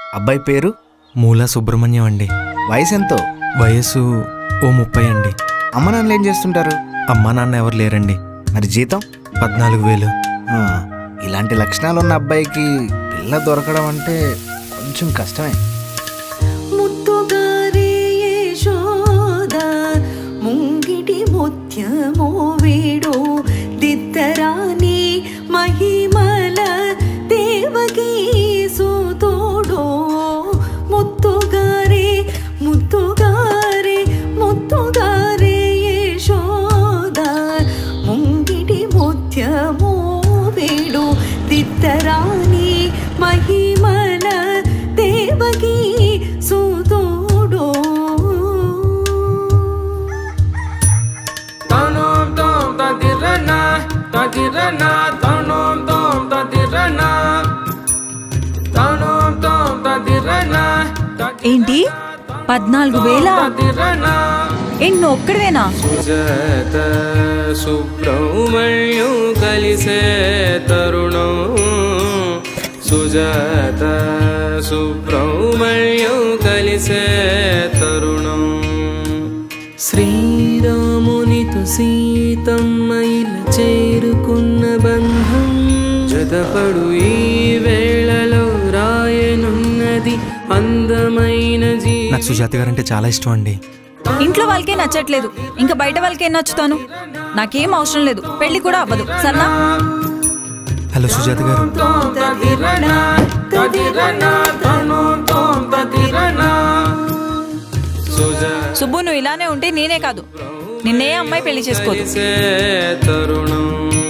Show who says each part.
Speaker 1: అబ్బాయి పేరు
Speaker 2: మూల సుబ్రహ్మణ్యం అండి
Speaker 1: వయసు ఎంతో
Speaker 2: వయసు ఓ ముప్పై అండి
Speaker 1: అమ్మ నాన్నలు ఏం చేస్తుంటారు
Speaker 2: అమ్మా నాన్న ఎవరు లేరండి
Speaker 1: మరి జీతం
Speaker 2: పద్నాలుగు వేలు
Speaker 1: ఆ, ఇలాంటి లక్షణాలు ఉన్న అబ్బాయికి పిల్ల దొరకడం అంటే కొంచెం కష్టమే
Speaker 3: ముత్తుగారే యశోద ముంగిటి ముత్యమో వీడు దిద్దరాని మహిమల దేవకీ సుతోడో ముత్తుగారే ముత్తుగారే ముత్తుగారే యశోద ముంగిటి ముత్యమో వీడు దిద్దరాని మహిమల Devaki సుతోడో
Speaker 4: Tanom tom tadirana, tadirana, tanom tom tadirana. Tanom tom tadirana,
Speaker 5: ఏంటి పద్నాలుగు వేల
Speaker 4: tadirana.
Speaker 5: ఏంటి నువ్వు ఒక్కడివేనా
Speaker 4: సుజాత సుబ్రహ్మణ్యం కలిసే తరుణం సుజాత సుబ్రహ్మణ్యం కలిసే తరుణం శ్రీరామునితో సీతమ్మ ఇలా చేరుకున్న బంధం జతపడు ఈ వేళలో రాయనున్నది అందమైన జీ
Speaker 2: నాకు సుజాత గారంటే చాలా ఇష్టం అండి
Speaker 5: ఇంట్లో వాళ్ళకే నచ్చట్లేదు ఇంకా బయట వాళ్ళకేం నచ్చుతాను నాకేం అవసరం లేదు పెళ్లి కూడా అవ్వదు సరేనా
Speaker 2: హలో సుజాత గారు
Speaker 4: తదిరనా తదిరనా తను తోం తదిరనా సుజా
Speaker 5: సుబ్బు నువ్వు ఇలానే ఉంటే నేనే కాదు నిన్నే అమ్మాయి పెళ్లి చేసుకోదు
Speaker 4: కలిసే తరుణం